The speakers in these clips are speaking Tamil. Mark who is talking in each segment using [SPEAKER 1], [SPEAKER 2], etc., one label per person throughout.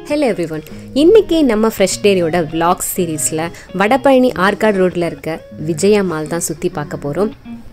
[SPEAKER 1] ஹலோ எவ்ரி ஒன் இன்றைக்கி நம்ம ஃப்ரெஷ் டேரியோட vlogs சீரீஸில் வடபழனி ஆர்காட் ரோட்டில் இருக்க விஜயா மால் தான் சுற்றி பார்க்க போகிறோம்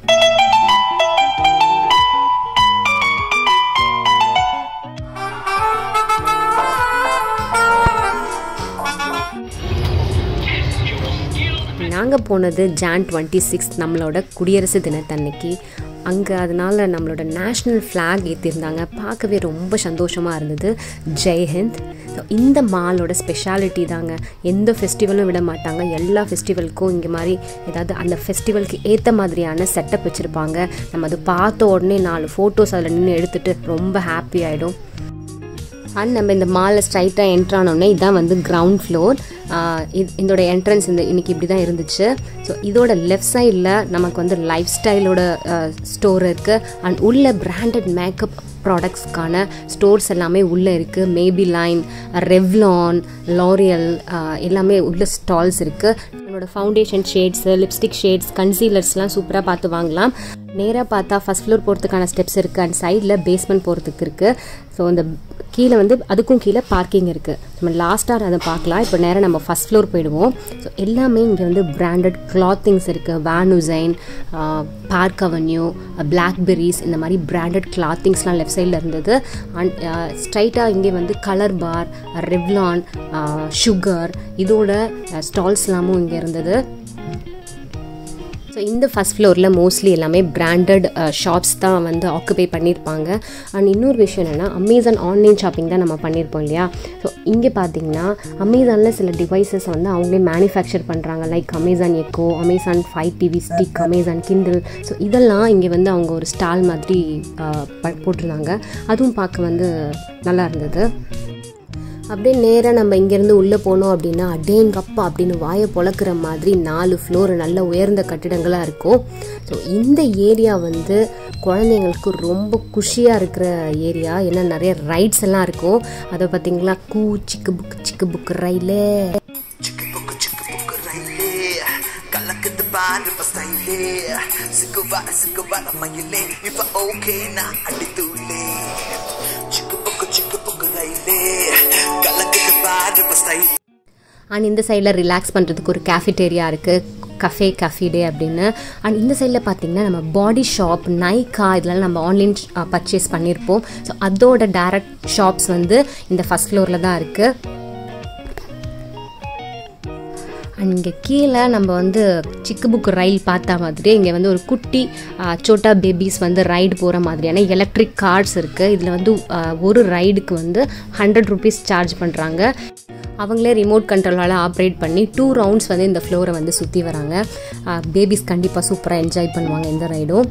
[SPEAKER 1] நாங்கள் போனது ஜான் டுவெண்ட்டி சிக்ஸ் நம்மளோட குடியரசு தினத்தன்னைக்கு அங்கே அதனால நம்மளோட நேஷ்னல் ஃப்ளாக் ஏற்றிருந்தாங்க பார்க்கவே ரொம்ப சந்தோஷமாக இருந்தது ஜெய்ஹிந்த் ஸோ இந்த மாலோட ஸ்பெஷாலிட்டி தாங்க எந்த ஃபெஸ்டிவலும் விட மாட்டாங்க எல்லா ஃபெஸ்டிவலுக்கும் இங்கே மாதிரி ஏதாவது அந்த ஃபெஸ்டிவலுக்கு ஏற்ற மாதிரியான செட்டப் வச்சுருப்பாங்க நம்ம அது பார்த்த உடனே நாலு ஃபோட்டோஸ் அதில் நின்று எடுத்துகிட்டு ரொம்ப ஹாப்பி ஆகிடும் அண்ட் நம்ம இந்த மாலில் ஸ்ட்ரைட்டாக என்ட்ரானோடனே இதான் வந்து கிரவுண்ட் ஃப்ளோர் இது இதோட என்ட்ரன்ஸ் இந்த இன்னைக்கு இப்படி தான் இருந்துச்சு ஸோ இதோட லெஃப்ட் சைடில் நமக்கு வந்து லைஃப் ஸ்டைலோட ஸ்டோர் இருக்குது அண்ட் உள்ள பிராண்டட் மேக்கப் ப்ராடக்ட்ஸ்க்கான ஸ்டோர்ஸ் எல்லாமே உள்ளே இருக்குது மேபி லைன் ரெவ்லான் லாரியல் எல்லாமே உள்ள ஸ்டால்ஸ் இருக்குது என்னோட ஃபவுண்டேஷன் ஷேட்ஸு லிப்ஸ்டிக் ஷேட்ஸ் கன்சீலர்ஸ்லாம் சூப்பராக பார்த்து வாங்கலாம் நேராக பார்த்தா ஃபஸ்ட் ஃப்ளோர் போகிறதுக்கான ஸ்டெப்ஸ் இருக்குது அண்ட் சைடில் பேஸ்மெண்ட் போகிறதுக்கு இருக்குது ஸோ இந்த கீழே வந்து அதுக்கும் கீழே பார்க்கிங் இருக்குது நம்ம லாஸ்ட்டாக அதை பார்க்கலாம் இப்போ நேராக நம்ம ஃபஸ்ட் ஃப்ளோர் போயிடுவோம் ஸோ எல்லாமே இங்கே வந்து பிராண்டட் கிளாத்திங்ஸ் இருக்குது வேனுசைன் பார்க் அவென்யூ பிளாக்பெரிஸ் இந்த மாதிரி பிராண்டட் கிளாத்திங்ஸ்லாம் லெஃப்ட் சைடில் இருந்தது அண்ட் ஸ்ட்ரைட்டாக இங்கே வந்து கலர் பார் ரெவ்லான் சுகர் இதோட ஸ்டால்ஸ்லாமும் இங்கே இருந்தது ஸோ இந்த ஃபஸ்ட் ஃப்ளோரில் மோஸ்ட்லி எல்லாமே பிராண்டட் ஷாப்ஸ் தான் வந்து ஆக்குபை பண்ணியிருப்பாங்க அண்ட் இன்னொரு விஷயம் என்னென்னா அமேசான் ஆன்லைன் ஷாப்பிங் தான் நம்ம பண்ணியிருப்போம் இல்லையா ஸோ இங்கே பார்த்தீங்கன்னா அமேசானில் சில டிவைசஸ் வந்து அவங்களே மேனுஃபேக்சர் பண்ணுறாங்க like Amazon Echo Amazon five TV stick Amazon Kindle so இதெல்லாம் இங்கே வந்து அவங்க ஒரு ஸ்டால் மாதிரி போட்டிருந்தாங்க அதுவும் பார்க்க வந்து நல்லா இருந்தது அப்படியே நேராக நம்ம இங்கேருந்து உள்ளே போனோம் அப்படின்னா அடேங்கப்பா அப்படின்னு வாயை பொழக்கிற மாதிரி நாலு ஃப்ளோர் நல்ல உயர்ந்த கட்டிடங்களாக இருக்கும் ஸோ இந்த ஏரியா வந்து குழந்தைங்களுக்கு ரொம்ப குஷியாக இருக்கிற ஏரியா ஏன்னா நிறைய ரைட்ஸ் எல்லாம் இருக்கும் அதை பார்த்தீங்களா கூ சிக்கு புக்கு சிக்கு புக்கு ரயிலே
[SPEAKER 2] சிக்கு புக்கு சிக்கு புக்கு ரயிலே கலக்குது பாரு ஸ்டைலே சிக்கு வர சிக்கு வர மயிலே இப்ப ஓகே நான் அடித்துள்ளே சிக்கு புக்கு சிக்கு புக்கு ரயிலே கலக்குது பாரு ஸ்டைல்
[SPEAKER 1] அண்ட் இந்த சைடில் ரிலாக்ஸ் பண்ணுறதுக்கு ஒரு கேஃபிடேரியா இருக்குது கஃபே கஃபிடே அப்படின்னு அண்ட் இந்த சைடில் பார்த்தீங்கன்னா நம்ம பாடி ஷாப் நைக்கா இதெல்லாம் நம்ம ஆன்லைன் பர்ச்சேஸ் பண்ணியிருப்போம் ஸோ அதோட டேரக்ட் ஷாப்ஸ் வந்து இந்த ஃபஸ்ட் ஃப்ளோரில் தான் இருக்குது அண்ட் இங்கே கீழே நம்ம வந்து சிக்கு புக்கு ரயில் பார்த்தா மாதிரி இங்கே வந்து ஒரு குட்டி சோட்டா பேபிஸ் வந்து ரைடு போகிற மாதிரியான எலக்ட்ரிக் கார்ஸ் இருக்குது இதில் வந்து ஒரு ரைடுக்கு வந்து ஹண்ட்ரட் ருபீஸ் சார்ஜ் பண்ணுறாங்க அவங்களே ரிமோட் கண்ட்ரோலால் ஆப்ரேட் பண்ணி டூ ரவுண்ட்ஸ் வந்து இந்த ஃப்ளோரை வந்து சுற்றி வராங்க பேபிஸ் கண்டிப்பாக சூப்பராக என்ஜாய் பண்ணுவாங்க இந்த ரைடும்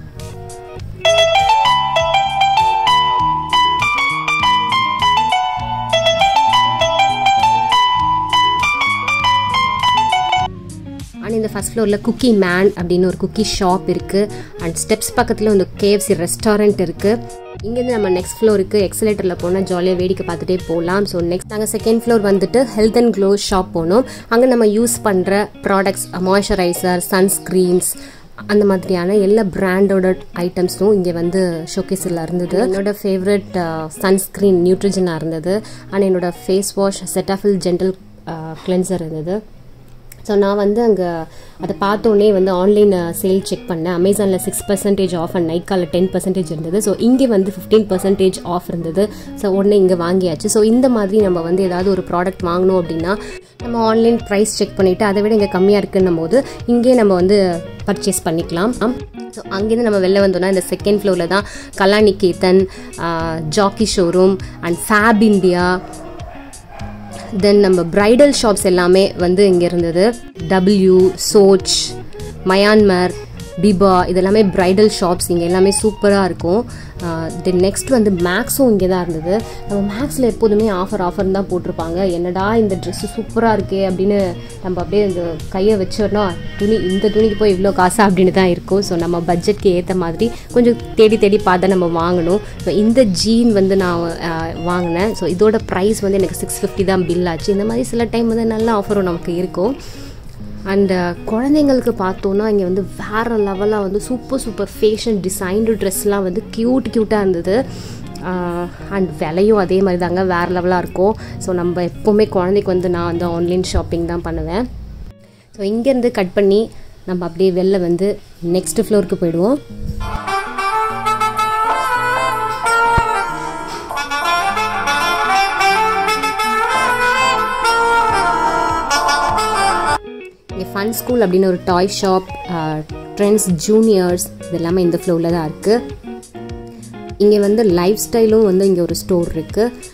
[SPEAKER 1] அண்ட் இந்த ஃபஸ்ட் ஃப்ளோரில் குக்கி மேன் அப்படின்னு ஒரு குக்கி ஷாப் இருக்குது அண்ட் ஸ்டெப்ஸ் பக்கத்தில் வந்து கேஎஃப்சி ரெஸ்டாரண்ட் இருக்குது இங்கேருந்து நம்ம நெக்ஸ்ட் ஃப்ளோருக்கு எக்ஸலேட்டரில் போனால் ஜாலியாக வேடிக்கை பார்த்துட்டே போகலாம் ஸோ நெக்ஸ்ட் நாங்கள் செகண்ட் ஃப்ளோர் வந்துட்டு ஹெல்த் அண்ட் க்ளோ ஷாப் போனோம் அங்கே நம்ம யூஸ் பண்ணுற ப்ராடக்ட்ஸ் மாய்ஸ்சரைசர் சன்ஸ்க்ரீன்ஸ் அந்த மாதிரியான எல்லா பிராண்டோட ஐட்டம்ஸும் இங்கே வந்து ஷோகேஸில் இருந்தது என்னோட ஃபேவரட் சன்ஸ்க்ரீன் நியூட்ரிஜனாக இருந்தது அண்ட் என்னோட face wash Cetaphil gentle cleanser இருந்தது ஸோ நான் வந்து அங்கே அதை பார்த்தோன்னே வந்து ஆன்லைன் சேல் செக் பண்ணேன் அமேசானில் சிக்ஸ் பர்சன்டேஜ் ஆஃப் அண்ட் நைக்காவில் டென் பர்சன்டேஜ் இருந்தது ஸோ இங்கே வந்து ஃபிஃப்டீன் பர்சன்டேஜ் ஆஃப் இருந்தது ஸோ உடனே இங்கே வாங்கியாச்சு ஸோ இந்த மாதிரி நம்ம வந்து ஏதாவது ஒரு ப்ராடக்ட் வாங்கணும் அப்படின்னா நம்ம ஆன்லைன் ப்ரைஸ் செக் பண்ணிவிட்டு அதை விட இங்கே கம்மியாக இருக்குன்னும் போது இங்கே நம்ம வந்து பர்ச்சேஸ் பண்ணிக்கலாம் ஸோ அங்கேருந்து நம்ம வெளில வந்தோம்னா இந்த செகண்ட் ஃப்ளோரில் தான் Kalanikethan Jockey showroom and Fab India then நம்ம ப்ரைடல் ஷாப்ஸ் எல்லாமே வந்து இங்கே இருந்தது டபிள்யூ சோச் மயான்மர் பிபா இதெல்லாமே ப்ரைடல் ஷாப்ஸ் இங்கே எல்லாமே சூப்பராக இருக்கும் தென் நெக்ஸ்ட் வந்து மேக்ஸும் இங்கே தான் இருந்தது நம்ம மேக்ஸில் எப்போதுமே ஆஃபர் ஆஃபர் தான் போட்டிருப்பாங்க என்னடா இந்த ட்ரெஸ்ஸு சூப்பராக இருக்கே அப்படின்னு நம்ம அப்படியே இந்த கையை வச்சோன்னா துணி இந்த துணிக்கு போய் இவ்வளோ காசா அப்படின்னு தான் இருக்கும் ஸோ நம்ம பட்ஜெட்க்கு ஏற்ற மாதிரி கொஞ்சம் தேடி தேடி பார்த்தா நம்ம வாங்கணும் ஸோ இந்த ஜீன் வந்து நான் வாங்கினேன் ஸோ இதோட ப்ரைஸ் வந்து எனக்கு சிக்ஸ் ஃபிஃப்டி தான் பில் ஆச்சு இந்த மாதிரி சில டைம் வந்து நல்ல ஆஃபரும் நமக்கு இருக்கும் அண்ட் குழந்தைங்களுக்கு பார்த்தோன்னா இங்கே வந்து வேறு லெவலாக வந்து சூப்பர் சூப்பர் ஃபேஷன் டிசைன்டு ட்ரெஸ்லாம் வந்து க்யூட் க்யூட்டாக இருந்தது அண்ட் விலையும் அதே மாதிரி தாங்க வேறு லெவலாக இருக்கும் ஸோ நம்ம எப்போவுமே குழந்தைக்கு வந்து நான் வந்து ஆன்லைன் ஷாப்பிங் தான் பண்ணுவேன் ஸோ இங்கேருந்து கட் பண்ணி நம்ம அப்படியே வெளில வந்து நெக்ஸ்ட் ஃப்ளோருக்கு போயிடுவோம் இங்கே ஃபன் ஸ்கூல் அப்படின்னு ஒரு டாய் ஷாப் ட்ரெண்ட்ஸ் ஜூனியர்ஸ் இது எல்லாமே இந்த ஃப்ளோரில் தான் இருக்குது இங்கே வந்து லைஃப் ஸ்டைலும் வந்து இங்கே ஒரு ஸ்டோர் இருக்குது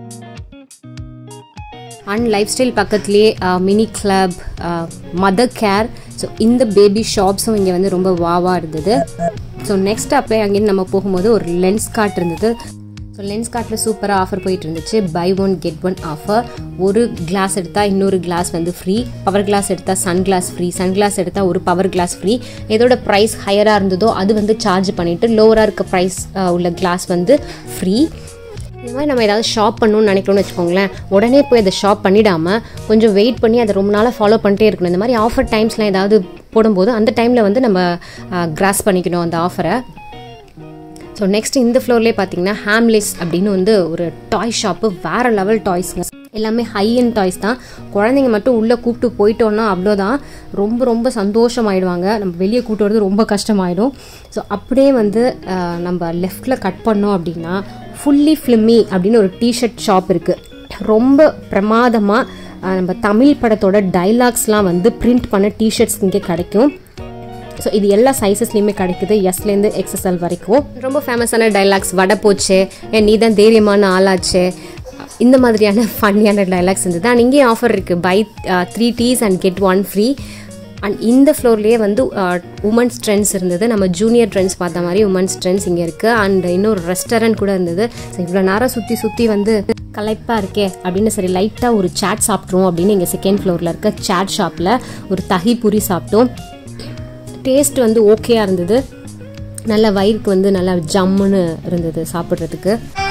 [SPEAKER 1] அண்ட் லைஃப் ஸ்டைல் பக்கத்துலேயே mini club Mothercare so இந்த பேபி ஷாப்ஸும் இங்கே வந்து ரொம்ப வாவாக இருந்தது ஸோ நெக்ஸ்ட் அப்படியே அங்கேருந்து நம்ம போகும்போது ஒரு லென்ஸ் கார்ட் இருந்தது ஸோ லென்ஸ் கார்ட்டில் சூப்பராக ஆஃபர் போயிட்டு இருந்துச்சு buy one get one offer ஒரு கிளாஸ் எடுத்தால் இன்னொரு கிளாஸ் வந்து ஃப்ரீ பவர் கிளாஸ் எடுத்தால் sun glass free sun glass எடுத்தால் ஒரு பவர் கிளாஸ் ஃப்ரீ எதோட ப்ரைஸ் ஹையராக இருந்ததோ அது வந்து சார்ஜ் பண்ணிவிட்டு லோவராக இருக்க ப்ரைஸ் உள்ள கிளாஸ் வந்து ஃப்ரீ இந்த மாதிரி நம்ம ஏதாவது ஷாப் பண்ணணும்னு நினைக்கிறோம்னு வச்சுக்கோங்களேன் உடனே போய் அதை ஷாப் பண்ணிடாமல் கொஞ்சம் வெயிட் பண்ணி அதை ரொம்ப நாளாக ஃபாலோ பண்ணிட்டே இருக்கணும் இந்த மாதிரி ஆஃபர் டைம்ஸ்லாம் ஏதாவது போடும்போது அந்த டைமில் வந்து நம்ம கிராஸ் பண்ணிக்கணும் அந்த ஆஃபரை ஸோ நெக்ஸ்ட் இந்த ஃப்ளோர்லேயே பார்த்தீங்கன்னா ஹேம்லிஸ் அப்படின்னு வந்து ஒரு டாய் ஷாப்பு வேறு லெவல் டாய்ஸ்ங்க எல்லாமே ஹை அண்ட் டாய்ஸ் தான் குழந்தைங்க மட்டும் உள்ளே கூப்பிட்டு போயிட்டோன்னா அவ்வளோதான் ரொம்ப ரொம்ப சந்தோஷமாயிடுவாங்க நம்ம வெளியே கூப்பிட்டு வரது ரொம்ப கஷ்டமாயிடும் ஸோ அப்படியே வந்து அஹ், நம்ம லெஃப்டில் கட் பண்ணோம் அப்படின்னா ஃபுல்லி ஃபிலிமி அப்படின்னு ஒரு டிஷர்ட் ஷாப் இருக்குது ரொம்ப பிரமாதமாக நம்ம தமிழ் படத்தோட டைலாக்ஸ்லாம் வந்து பிரிண்ட் பண்ண டிஷர்ட்ஸ் இங்கே கிடைக்கும் ஸோ இது எல்லா சைஸஸ்லையுமே கிடைக்குது எஸ்லேருந்து எக்ஸ்எஸ்எல் வரைக்கும் ரொம்ப ஃபேமஸான டைலாக்ஸ் வடை போச்சு ஏன் நீ தான் தைரியமான ஆளாச்சு இந்த மாதிரியான ஃபன்னியான டைலாக்ஸ் இருந்தது அண்ட் இங்கேயும் ஆஃபர் இருக்குது buy three tees and get one free and இந்த ஃப்ளோர்லேயே வந்து உமன்ஸ் ட்ரெண்ட்ஸ் இருந்தது நம்ம ஜூனியர் ட்ரெண்ட்ஸ் பார்த்த மாதிரி உமன்ஸ் ட்ரெண்ட்ஸ் இங்கே இருக்குது அண்ட் இன்னொரு ரெஸ்டாரண்ட் கூட இருந்தது ஸோ இவ்வளோ நேரம் சுற்றி சுற்றி வந்து களைப்பாக இருக்கே அப்படின்னு சரி லைட்டாக ஒரு சாட் சாப்பிட்ருவோம் அப்படின்னு இங்கே செகண்ட் ஃப்ளோரில் இருக்க சாட் ஷாப்பில் ஒரு தஹி பூரி சாப்பிட்டோம் டேஸ்ட் வந்து ஓகேயாக இருந்தது நல்ல வயிறுக்கு வந்து நல்லா ஜம்முன்னு இருந்தது சாப்பிட்றதுக்கு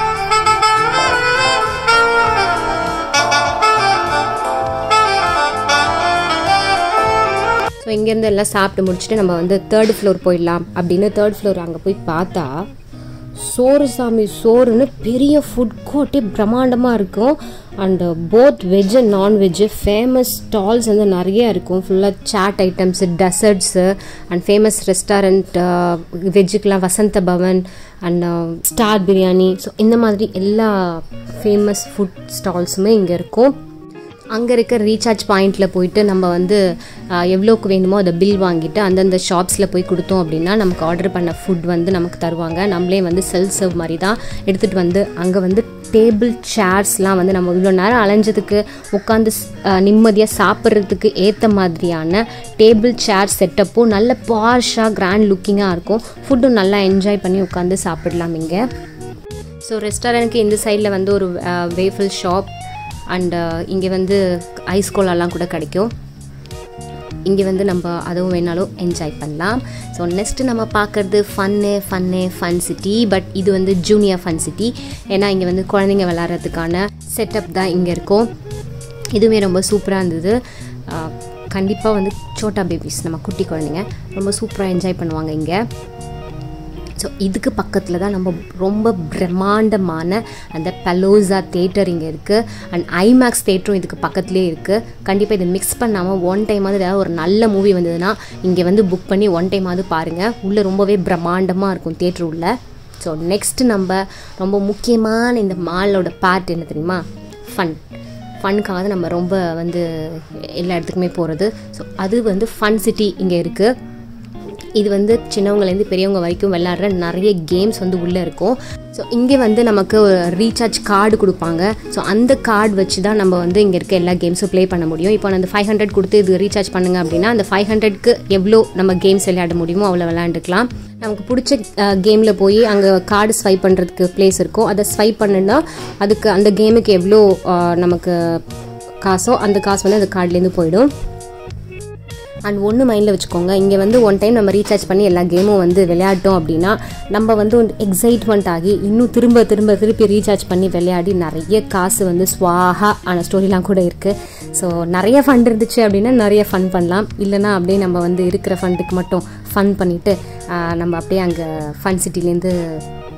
[SPEAKER 1] ஸோ இங்கேருந்து எல்லாம் சாப்பிட்டு முடிச்சுட்டு நம்ம வந்து தேர்ட் ஃப்ளோர் போயிடலாம் அப்படின்னு தேர்ட் ஃப்ளோர் அங்கே போய் பார்த்தா சோறு சாமி சோறுன்னு பெரிய ஃபுட் கோர்ட்டே பிரம்மாண்டமாக இருக்கும் and both veg and non veg famous stalls வந்து நிறைய இருக்கும் ஃபுல்லாக chaat items desserts and famous restaurant வெஜ்ஜுக்கெலாம் Vasantha Bhavan and star biryani so இந்த மாதிரி எல்லா ஃபேமஸ் ஃபுட் ஸ்டால்ஸுமே இங்கே இருக்கும் அங்கே இருக்க ரீசார்ஜ் பாயிண்டில் போயிட்டு நம்ம வந்து ஆஹ், எவ்வளோக்கு வேணுமோ அதை பில் வாங்கிட்டு அந்தந்த ஷாப்ஸில் போய் கொடுத்தோம் அப்படின்னா நமக்கு ஆர்டர் பண்ண ஃபுட் வந்து நமக்கு தருவாங்க நம்மளே வந்து செல்ஃப் சர்வ் மாதிரி தான் எடுத்துகிட்டு வந்து அங்கே வந்து டேபிள் சேர்ஸ்லாம் வந்து நம்ம இவ்வளோ நேரம் அலைஞ்சதுக்கு உட்காந்து நிம்மதியாக சாப்பிட்றதுக்கு ஏற்ற மாதிரியான டேபிள் சேர் செட்டப்பும் நல்ல பாஷாக கிராண்ட் லுக்கிங்காக இருக்கும் ஃபுட்டும் நல்லா என்ஜாய் பண்ணி உட்காந்து சாப்பிடலாம் இங்கே ஸோ ரெஸ்டாரண்ட்க்கு இந்த சைடில் வந்து ஒரு வேஃபில் ஷாப் அண்டு இங்கே வந்து ஐஸ் கோலாலாம் கூட கிடைக்கும் இங்கே வந்து நம்ம அதுவும் வேணாலும் என்ஜாய் பண்ணலாம் ஸோ நெக்ஸ்ட்டு நம்ம பார்க்குறது fun fun fun city but இது வந்து ஜூனியர் ஃபன் சிட்டி ஏன்னா இங்கே வந்து குழந்தைங்க விளாட்றதுக்கான செட்டப் தான் இங்கே இருக்கும் இதுவுமே ரொம்ப சூப்பராக இருந்தது கண்டிப்பாக வந்து சோட்டா பேபிஸ் நம்ம குட்டி குழந்தைங்க ரொம்ப சூப்பராக என்ஜாய் பண்ணுவாங்க இங்கே ஸோ இதுக்கு பக்கத்தில் தான் நம்ம ரொம்ப பிரம்மாண்டமான அந்த பலோசா தேட்டர் இங்கே இருக்குது அண்ட் ஐமேக்ஸ் தேட்டரும் இதுக்கு பக்கத்துலேயே இருக்குது கண்டிப்பாக இதை மிக்ஸ் பண்ணாமல் ஒன் டைமாவது ஏதாவது ஒரு நல்ல மூவி வந்ததுன்னா இங்கே வந்து புக் பண்ணி ஒன் டைமாவது பாருங்கள் உள்ளே ரொம்பவே பிரம்மாண்டமாக இருக்கும் தேட்டர் உள்ள ஸோ நெக்ஸ்ட்டு நம்ம ரொம்ப முக்கியமான இந்த மாலோட பார்ட் என்ன தெரியுமா ஃபன் ஃபனுக்காக தான் நம்ம ரொம்ப வந்து எல்லா இடத்துக்குமே போகிறது ஸோ அது வந்து ஃபன் சிட்டி இங்கே இருக்குது இது வந்து சின்னவங்கலேருந்து பெரியவங்க வரைக்கும் விளையாடுற நிறைய கேம்ஸ் வந்து உள்ளே இருக்கும் ஸோ இங்கே வந்து நமக்கு ஒரு ரீசார்ஜ் கார்டு கொடுப்பாங்க ஸோ அந்த கார்டு வச்சு தான் நம்ம வந்து இங்கே இருக்க எல்லா கேம்ஸும் ப்ளே பண்ண முடியும் இப்போ அந்த ஃபைவ் ஹண்ட்ரட் கொடுத்து இது ரீசார்ஜ் பண்ணுங்க அப்படின்னா அந்த ஃபைவ் ஹண்ட்ரட்க்கு எவ்வளோ நம்ம கேம்ஸ் விளையாட முடியுமோ அவ்வளோ விளையாண்டுக்கலாம் நமக்கு பிடிச்ச கேமில் போய் அங்கே கார்டு ஸ்வைப் பண்ணுறதுக்கு ப்ளேஸ் இருக்கும் அதை ஸ்வைப் பண்ணுனா அதுக்கு அந்த கேமுக்கு எவ்வளோ அஹ், நமக்கு காசோ அந்த காசு வந்து அந்த கார்ட்லேருந்து போயிடும் அண்ட் ஒன்று மைண்டில் வச்சுக்கோங்க இங்கே வந்து ஒன் டைம் நம்ம ரீசார்ஜ் பண்ணி எல்லா கேமும் வந்து விளையாட்டோம் அப்படின்னா நம்ம வந்து எக்ஸைட்மெண்ட் ஆகி இன்னும் திரும்ப திரும்ப திருப்பி ரீசார்ஜ் பண்ணி விளையாடி நிறைய காசு வந்து ஸ்வாஹா ஆன ஸ்டோரிலாம் கூட இருக்குது ஸோ நிறைய ஃபண்ட் இருந்துச்சு அப்படின்னா நிறைய ஃபன் பண்ணலாம் இல்லைனா அப்படியே நம்ம வந்து இருக்கிற ஃபண்டுக்கு மட்டும் ஃபன் பண்ணிவிட்டு நம்ம அப்படியே அங்கே ஃபன் சிட்டிலேருந்து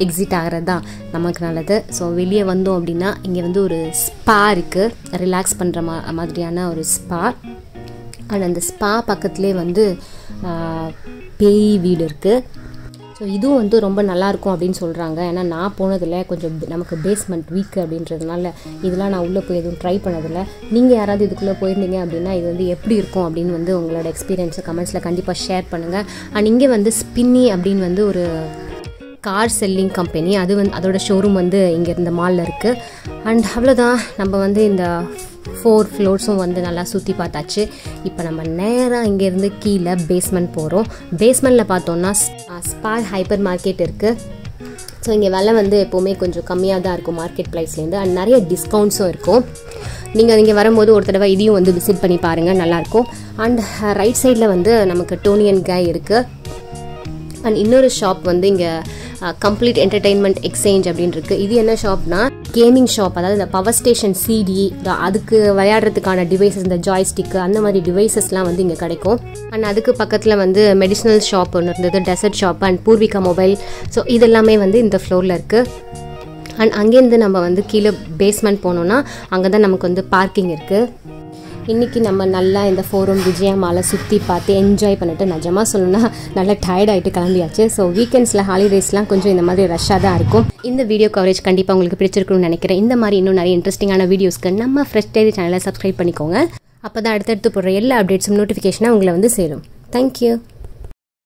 [SPEAKER 1] எக்ஸிட் ஆகிறது தான் நமக்கு நல்லது ஸோ வெளியே வந்தோம் அப்படின்னா இங்கே வந்து ஒரு ஸ்பா இருக்குது ரிலாக்ஸ் பண்ணுற மா மாதிரியான ஒரு ஸ்பா அண்ட் அந்த ஸ்பா பக்கத்துலேயே வந்து ஆஹ், பேய் வீடு இருக்குது ஸோ இதுவும் வந்து ரொம்ப நல்லாயிருக்கும் அப்படின்னு சொல்கிறாங்க ஏன்னா நான் போனதில் கொஞ்சம் ப- நமக்கு பேஸ்மெண்ட் வீக் அப்படின்றதுனால இதெல்லாம் நான் உள்ளே போய் எதுவும் ட்ரை பண்ணதில்லை நீங்கள் யாராவது இதுக்குள்ளே போயிருந்தீங்க அப்படின்னா இது வந்து எப்படி இருக்கும் அப்படின்னு வந்து உங்களோட எக்ஸ்பீரியன்ஸை கமெண்ட்ஸில் கண்டிப்பாக ஷேர் பண்ணுங்கள் அண்ட் இங்கே வந்து ஸ்பின்னி அப்படின்னு வந்து ஒரு கார் செல்லிங் கம்பெனி அது வந்து அதோட ஷோரூம் வந்து இங்கே இந்த மாலில் இருக்குது அண்ட் அவ்வளோதான் நம்ம வந்து இந்த ஃபோர் ஃப்ளோர்ஸும் வந்து நல்லா சுற்றி பார்த்தாச்சு இப்போ நம்ம நேராக இங்கேருந்து கீழே பேஸ்மெண்ட் போகிறோம் பேஸ்மெண்ட்டில் பார்த்தோன்னா ஸ்பா ஹைப்பர் மார்க்கெட் இருக்குது ஸோ இங்கே விலை வந்து எப்போவுமே கொஞ்சம் கம்மியாக தான் இருக்கும் மார்க்கெட் ப்ரைஸ்லேருந்து அண்ட் நிறைய டிஸ்கவுண்ட்ஸும் இருக்கும் நீங்கள் இங்கே வரும்போது ஒரு தடவை இதையும் வந்து விசிட் பண்ணி பாருங்கள் நல்லாயிருக்கும் அண்ட் ரைட் சைடில் வந்து நமக்கு டோனியன் கை இருக்குது அண்ட் இன்னொரு ஷாப் வந்து இங்கே கம்ப்ளீட் என்டர்டெயின்மெண்ட் எக்ஸ்சேஞ்ச் அப்படின்னு இருக்கு இது என்ன ஷாப்னா கேமிங் ஷாப் அதாவது இந்த பவர் ஸ்டேஷன் சிடி அதுக்கு விளையாடுறதுக்கான டிவைசஸ் இந்த ஜாய்ஸ்டிக்கு அந்த மாதிரி டிவைசஸ்லாம் வந்து இங்கே கிடைக்கும் அண்ட் அதுக்கு பக்கத்தில் வந்து மெடிசனல் ஷாப் ஒன்று இருந்தது dessert shop and Poorvika mobile so இதெல்லாமே வந்து இந்த ஃப்ளோரில் இருக்குது அண்ட் அங்கேருந்து நம்ம வந்து கீழே பேஸ்மெண்ட் போனோம்னா அங்கே தான் நமக்கு வந்து பார்க்கிங் இருக்குது இன்றைக்கி நம்ம நல்லா இந்த ஃபோரம் விஜயா மாலை சுற்றி பார்த்து என்ஜாய் பண்ணிட்டு நிஜமாக சொல்லணும்னா நல்லா டயர்ட் ஆகிட்டு கிளம்பியாச்சு ஸோ வீக்கெண்ட்ஸில் ஹாலிடேஸ்லாம் கொஞ்சம் இந்த மாதிரி ரஷ்ஷாக தான் இருக்கும் இந்த வீடியோ கவரேஜ் கண்டிப்பாக உங்களுக்கு பிடிச்சிருக்கும்னு நினைக்கிறேன் இந்த மாதிரி இன்னும் நிறைய இன்ட்ரெஸ்டிங்கான வீடியோஸ்க்கு நம்ம ஃப்ரெஷ் டெய்லி சேனலை சப்ஸ்கிரைப் பண்ணிக்கோங்க அப்போ தான் அடுத்தடுத்து போடுற எல்லா அப்டேட்ஸும் நோட்டிஃபிகேஷனாக உங்களை வந்து சேரும் தேங்க்யூ